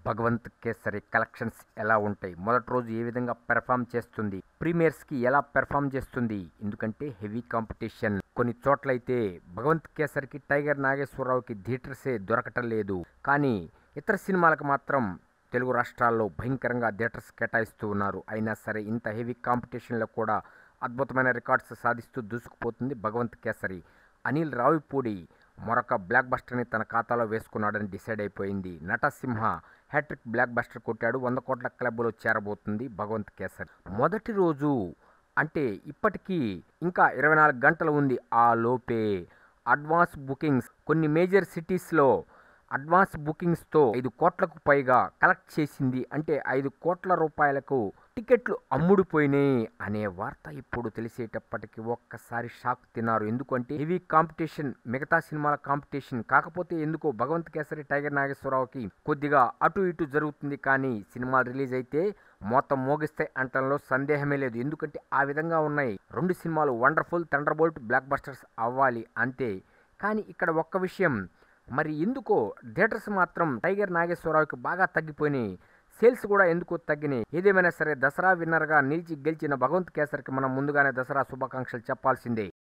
Bhagavanth kesari collections ఎలా ఉంటాయి మొదటి రోజు ఏ విధంగా పెర్ఫామ్ చేస్తుంది ప్రీమియర్స్ కి ఎలా పెర్ఫామ్ చేస్తుంది ఎందుకంటే హెవీ కాంపిటీషన్ కొన్ని చోట్లయితే భగవంత్ కేసరికి టైగర్ నాగేశ్వరరావుకి థియేటర్సే దొరకటం లేదు కానీ ఇతర సినిమాలకు మాత్రం తెలుగు రాష్ట్రాల్లో భయంకరంగా థియేటర్స్ కేటాయిస్తూ ఉన్నారు అయినా సరే ఇంత హెవీ కాంపిటీషన్లో కూడా అద్భుతమైన రికార్డ్స్ సాధిస్తూ దూసుకుపోతుంది భగవంత్ కేసరి అనిల్ రావిపూడి మరొక బ్లాక్ బస్టర్ని తన ఖాతాలో వేసుకున్నాడని డిసైడ్ అయిపోయింది నటసింహ హ్యాట్రిక్ బ్లాక్ బస్టర్ కొట్టాడు వంద కోట్ల క్లబ్లో చేరబోతుంది భగవంత్ కేసరి మొదటి రోజు అంటే ఇప్పటికీ ఇంకా ఇరవై నాలుగు గంటలు ఉంది ఆ లోపే అడ్వాన్స్ బుకింగ్స్ కొన్ని మేజర్ సిటీస్లో అడ్వాన్స్ బుకింగ్స్తో ఐదు కోట్లకు పైగా కలెక్ట్ చేసింది అంటే ఐదు కోట్ల రూపాయలకు టికెట్లు అమ్ముడుపోయినాయి అనే వార్త ఇప్పుడు తెలిసేటప్పటికి ఒక్కసారి షాక్ తిన్నారు ఎందుకంటే హెవీ కాంపిటీషన్ మిగతా సినిమాల కాంపిటీషన్ కాకపోతే ఎందుకో భగవంత్ కేసరి టైగర్ నాగేశ్వరరావుకి కొద్దిగా అటు ఇటు జరుగుతుంది కానీ సినిమా రిలీజ్ అయితే మొత్తం మోగిస్తే అంటంలో సందేహమే లేదు ఎందుకంటే ఆ విధంగా ఉన్నాయి రెండు సినిమాలు వండర్ఫుల్ థండర్బోల్ట్ బ్లాక్ బస్టర్స్ అవ్వాలి అంతే కానీ ఇక్కడ ఒక్క విషయం మరి ఎందుకో థియేటర్స్ మాత్రం టైగర్ నాగేశ్వరరావుకి బాగా తగ్గిపోయినాయి సేల్స్ కూడా ఎందుకు తగ్గినాయి ఏదేమైనా సరే దసరా విన్నర్గా నిలిచి గెలిచిన భగవంత్ కేసరికి మనం ముందుగానే దసరా శుభాకాంక్షలు చెప్పాల్సిందే